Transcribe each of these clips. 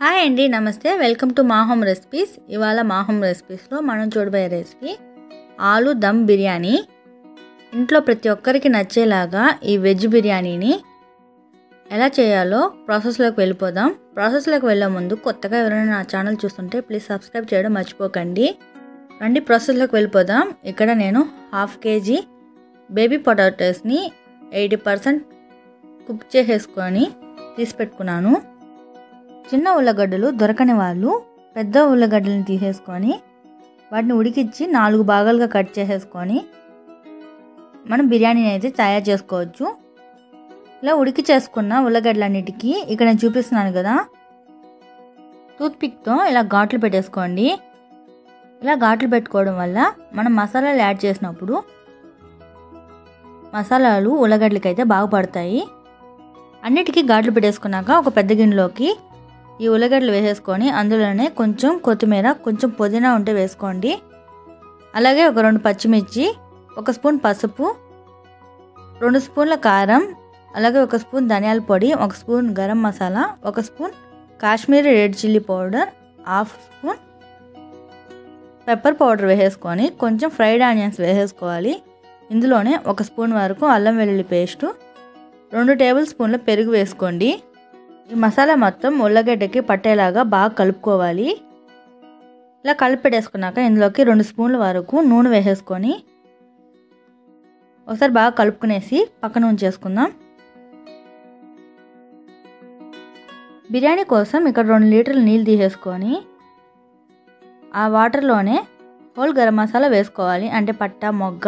hi అండి namaste welcome to మా home recipes ఇవాళ మా హోమ్ రెసిపీస్లో మనం చూడబోయే రెసిపీ ఆలు దమ్ బిర్యానీ ఇంట్లో ప్రతి ఒక్కరికి నచ్చేలాగా ఈ వెజ్ బిర్యానీని ఎలా చేయాలో ప్రాసెస్లోకి వెళ్ళిపోదాం ప్రాసెస్లోకి వెళ్ళే ముందు కొత్తగా ఎవరైనా నా ఛానల్ చూస్తుంటే ప్లీజ్ సబ్స్క్రైబ్ చేయడం మర్చిపోకండి రండి ప్రాసెస్లోకి వెళ్ళిపోదాం ఇక్కడ నేను హాఫ్ కేజీ బేబీ పొటాటోస్ని ఎయిటీ పర్సెంట్ కుక్ చేసేసుకొని తీసి పెట్టుకున్నాను చిన్న ఉల్లగడ్డలు దొరకని వాళ్ళు పెద్ద ఉల్లగడ్డలను తీసేసుకొని వాటిని ఉడికిచ్చి నాలుగు భాగాలుగా కట్ చేసేసుకొని మనం బిర్యానీని అయితే తయారు చేసుకోవచ్చు ఇలా ఉడికి చేసుకున్న ఉల్లగడ్డలన్నిటికీ ఇక్కడ నేను చూపిస్తున్నాను కదా టూత్పిక్తో ఇలా ఘాట్లు పెట్టేసుకోండి ఇలా ఘాట్లు పెట్టుకోవడం వల్ల మనం మసాలాలు యాడ్ చేసినప్పుడు మసాలాలు ఉల్లగడ్డలకి అయితే బాగా పడతాయి అన్నిటికీ ఘాట్లు పెట్టేసుకున్నాక ఒక పెద్ద గిన్నెలోకి ఈ ఉల్లగడ్డలు వేసేసుకొని అందులోనే కొంచెం కొత్తిమీర కొంచెం పుదీనా ఉంటే వేసుకోండి అలాగే ఒక రెండు పచ్చిమిర్చి ఒక స్పూన్ పసుపు రెండు స్పూన్ల కారం అలాగే ఒక స్పూన్ ధనియాల పొడి ఒక స్పూన్ గరం మసాలా ఒక spoon Kashmiri red chilli powder half spoon pepper powder వేసేసుకొని కొంచెం ఫ్రైడ్ ఆనియన్స్ వేసేసుకోవాలి ఇందులోనే ఒక స్పూన్ వరకు అల్లం వెల్లుల్లి పేస్టు రెండు టేబుల్ స్పూన్ల పెరుగు వేసుకోండి ఈ మసాలా మొత్తం ఉల్లగడ్డకి పట్టేలాగా బాగా కలుపుకోవాలి ఇలా కలిపి పెట్టేసుకున్నాక ఇందులోకి రెండు స్పూన్ల వరకు నూనె వేసేసుకొని ఒకసారి బాగా కలుపుకునేసి పక్కన ఉంచేసుకుందాం బిర్యానీ కోసం ఇక్కడ రెండు లీటర్ల నీళ్ళు తీసేసుకొని ఆ వాటర్లోనే హోల్ గరం మసాలా వేసుకోవాలి అంటే పట్ట మొగ్గ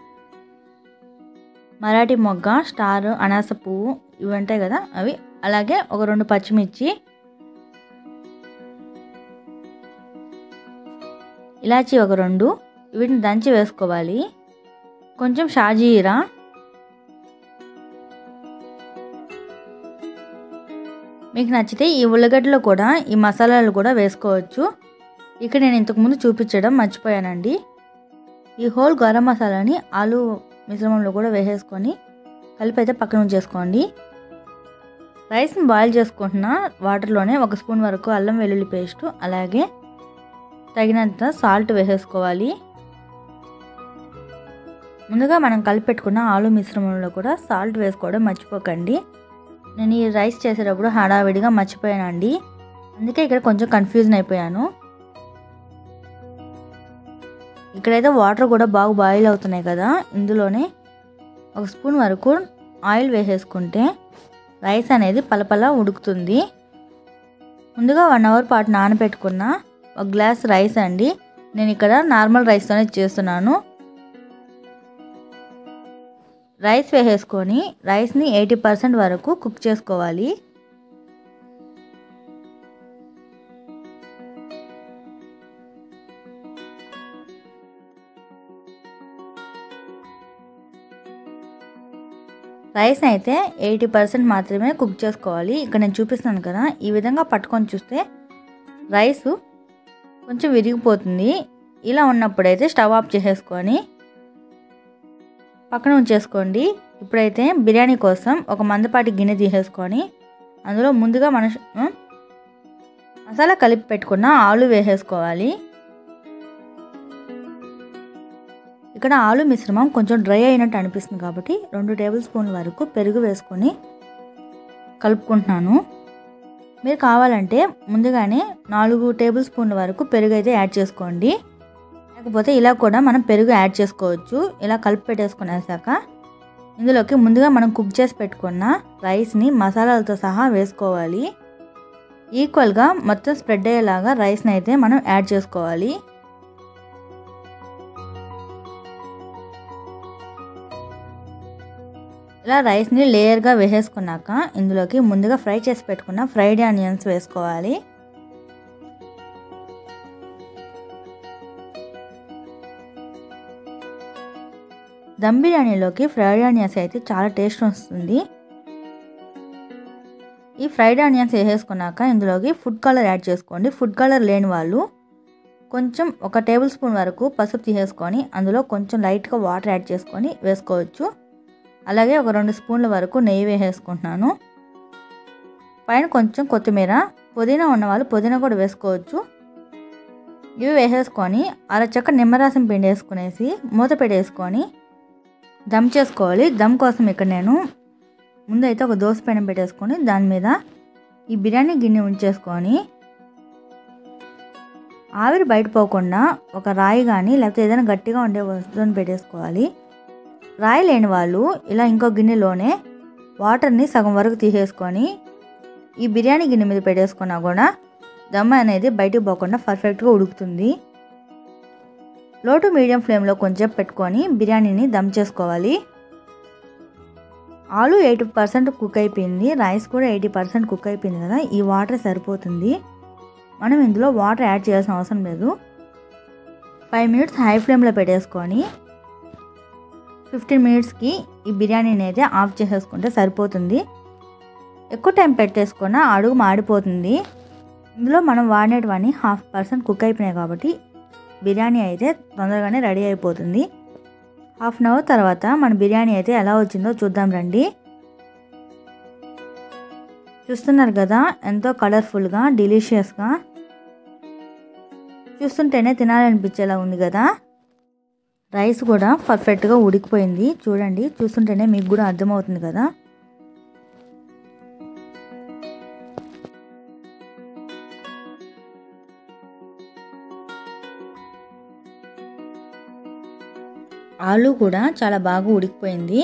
మరాఠీ మొగ్గ స్టార్ అనాస పువ్వు ఇవి ఉంటాయి కదా అవి అలాగే ఒక రెండు పచ్చిమిర్చి ఇలాచి ఒక రెండు వీటిని దంచి వేసుకోవాలి కొంచెం షాజీరా మీకు నచ్చితే ఈ ఉల్లగడ్డలో కూడా ఈ మసాలాలు కూడా వేసుకోవచ్చు ఇక్కడ నేను ఇంతకుముందు చూపించడం మర్చిపోయానండి ఈ హోల్ గరం మసాలాని ఆలు మిశ్రమంలో కూడా వేసేసుకొని కలిపి అయితే పక్కన ఉంచేసుకోండి రైస్ని బాయిల్ చేసుకుంటున్న వాటర్లోనే ఒక స్పూన్ వరకు అల్లం వెల్లుల్లి పేస్టు అలాగే తగినంత సాల్ట్ వేసేసుకోవాలి ముందుగా మనం కలిపి పెట్టుకున్న ఆలు మిశ్రమంలో కూడా సాల్ట్ వేసుకోవడం మర్చిపోకండి నేను ఈ రైస్ చేసేటప్పుడు హడావిడిగా మర్చిపోయానండి అందుకే ఇక్కడ కొంచెం కన్ఫ్యూజన్ అయిపోయాను ఇక్కడైతే వాటర్ కూడా బాగా బాయిల్ అవుతున్నాయి కదా ఇందులోనే ఒక స్పూన్ వరకు ఆయిల్ వేసేసుకుంటే రైస్ అనేది పలపల ఉడుకుతుంది ముందుగా వన్ అవర్ పాటు నానబెట్టుకున్న ఒక గ్లాస్ రైస్ అండి నేను ఇక్కడ నార్మల్ రైస్తోనే చేస్తున్నాను రైస్ వేసేసుకొని రైస్ని ఎయిటీ పర్సెంట్ వరకు కుక్ చేసుకోవాలి రైస్ అయితే ఎయిటీ పర్సెంట్ మాత్రమే కుక్ చేసుకోవాలి ఇక్కడ నేను చూపిస్తున్నాను కదా ఈ విధంగా పట్టుకొని చూస్తే రైస్ కొంచెం విరిగిపోతుంది ఇలా ఉన్నప్పుడైతే స్టవ్ ఆఫ్ చేసేసుకొని పక్కన ఉంచేసుకోండి ఇప్పుడైతే బిర్యానీ కోసం ఒక మందపాటి గిన్నె తీసేసుకొని అందులో ముందుగా మన మసాలా కలిపి పెట్టుకున్న ఆలు వేసేసుకోవాలి ఇక్కడ ఆలు మిశ్రమం కొంచెం డ్రై అయినట్టు అనిపిస్తుంది కాబట్టి రెండు టేబుల్ స్పూన్ల వరకు పెరుగు వేసుకొని కలుపుకుంటున్నాను మీరు కావాలంటే ముందుగానే నాలుగు టేబుల్ స్పూన్ల వరకు పెరుగు అయితే యాడ్ చేసుకోండి లేకపోతే ఇలా కూడా మనం పెరుగు యాడ్ చేసుకోవచ్చు ఇలా కలిపి పెట్టేసుకునేసాక ఇందులోకి ముందుగా మనం కుక్ చేసి పెట్టుకున్న రైస్ని మసాలాలతో సహా వేసుకోవాలి ఈక్వల్గా మొత్తం స్ప్రెడ్ అయ్యేలాగా రైస్ని అయితే మనం యాడ్ చేసుకోవాలి ఇలా రైస్ని లేయర్గా వేసేసుకున్నాక ఇందులోకి ముందుగా ఫ్రై చేసి పెట్టుకున్న ఫ్రైడ్ ఆనియన్స్ వేసుకోవాలి దమ్ బిర్యానీలోకి ఫ్రైడ్ ఆనియన్స్ అయితే చాలా టేస్ట్ వస్తుంది ఈ ఫ్రైడ్ ఆనియన్స్ వేసేసుకున్నాక ఇందులోకి ఫుడ్ కలర్ యాడ్ చేసుకోండి ఫుడ్ కలర్ లేని వాళ్ళు కొంచెం ఒక టేబుల్ స్పూన్ వరకు పసుపు తీసేసుకొని అందులో కొంచెం లైట్గా వాటర్ యాడ్ చేసుకొని వేసుకోవచ్చు అలాగే ఒక రెండు స్పూన్ల వరకు నెయ్యి వేసేసుకుంటున్నాను పైన కొంచెం కొత్తిమీర పుదీనా ఉన్నవాళ్ళు పుదీనా కూడా వేసుకోవచ్చు ఇవి వేసేసుకొని అరచక్క నిమ్మరసం పిండి వేసుకునేసి మూత పెట్టేసుకొని దమ్ చేసుకోవాలి దమ్ కోసం ఇక్కడ నేను ముందైతే ఒక దోశ పెనం పెట్టేసుకొని దాని మీద ఈ బిర్యానీ గిన్నె ఉంచేసుకొని ఆవిరి బయట పోకుండా ఒక రాయి కానీ లేకపోతే ఏదైనా గట్టిగా ఉండే వస్తువుని పెట్టేసుకోవాలి రాయి లేని వాళ్ళు ఇలా ఇంకో గిన్నెలోనే వాటర్ని సగం వరకు తీసేసుకొని ఈ బిర్యానీ గిన్నె మీద పెట్టేసుకున్నా కూడా దమ్ అనేది బయటకు పోకుండా పర్ఫెక్ట్గా ఉడుకుతుంది లో టు మీడియం ఫ్లేమ్లో కొంచెం పెట్టుకొని బిర్యానీని దమ్ చేసుకోవాలి ఆలు ఎయిటీ పర్సెంట్ కుక్ అయిపోయింది రైస్ కూడా ఎయిటీ పర్సెంట్ కుక్ అయిపోయింది కదా ఈ వాటర్ సరిపోతుంది మనం ఇందులో వాటర్ యాడ్ చేయాల్సిన అవసరం లేదు ఫైవ్ మినిట్స్ హై ఫ్లేమ్లో పెట్టేసుకొని ఫిఫ్టీన్ మినిట్స్కి ఈ బిర్యానీని అయితే ఆఫ్ చేసేసుకుంటే సరిపోతుంది ఎక్కువ టైం పెట్టేసుకున్న అడుగు మాడిపోతుంది ఇందులో మనం వాడినటువన్నీ హాఫ్ పర్సెంట్ కుక్ అయిపోయినాయి కాబట్టి బిర్యానీ అయితే తొందరగానే రెడీ అయిపోతుంది హాఫ్ అన్ అవర్ తర్వాత మన బిర్యానీ అయితే ఎలా వచ్చిందో చూద్దాం రండి చూస్తున్నారు కదా ఎంతో కలర్ఫుల్గా డెలిషియస్గా చూస్తుంటేనే తినాలనిపించేలా ఉంది కదా రైస్ కూడా పర్ఫెక్ట్గా ఉడికిపోయింది చూడండి చూస్తుంటేనే మీకు కూడా అర్థమవుతుంది కదా ఆలు కూడా చాలా బాగా ఉడికిపోయింది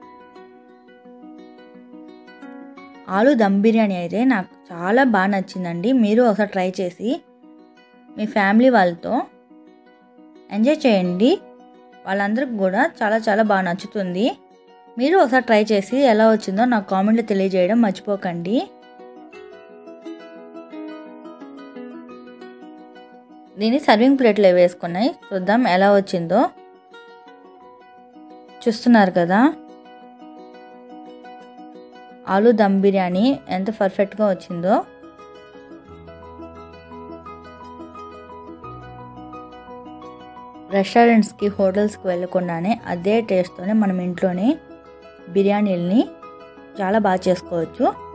ఆలు దమ్ బిర్యానీ అయితే నాకు చాలా బాగా నచ్చిందండి మీరు ఒకసారి ట్రై చేసి మీ ఫ్యామిలీ వాళ్ళతో ఎంజాయ్ చేయండి వాళ్ళందరికి కూడా చాలా చాలా బాగా నచ్చుతుంది మీరు ఒకసారి ట్రై చేసి ఎలా వచ్చిందో నాకు కామెంట్లో తెలియజేయడం మర్చిపోకండి దీన్ని సర్వింగ్ ప్లేట్లో వేసుకున్నాయి చూద్దాం ఎలా వచ్చిందో చూస్తున్నారు కదా ఆలు దమ్ బిర్యానీ ఎంత పర్ఫెక్ట్గా వచ్చిందో రెస్టారెంట్స్కి హోటల్స్కి వెళ్ళకుండానే అదే టేస్ట్తోనే మనం ఇంట్లోనే బిర్యానీలని చాలా బాగా చేసుకోవచ్చు